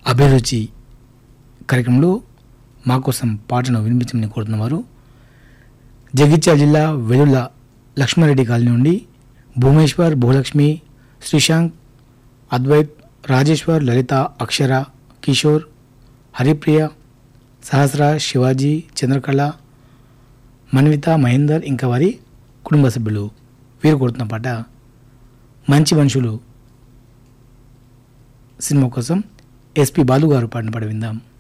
అభిరుచి కార్యక్రమంలో మా కోసం పాటను వినిపించమని కోరుతున్నవారు జగిత్యాల జిల్లా వెలుల్ల లక్ష్మారెడ్డి కాలనీ నుండి భూమేశ్వర్ భూలక్ష్మి శ్రీశాంక్ అద్వైత్ రాజేశ్వర్ లలిత అక్షర కిషోర్ హరిప్రియ సహస్ర శివాజీ చంద్రకళ మన్విత మహేందర్ ఇంకా వారి కుటుంబ సభ్యులు వీరు కొడుతున్న పాట మంచి మనుషులు సినిమా కోసం ఎస్పి బాలు గారు పాడిన పాట విందాం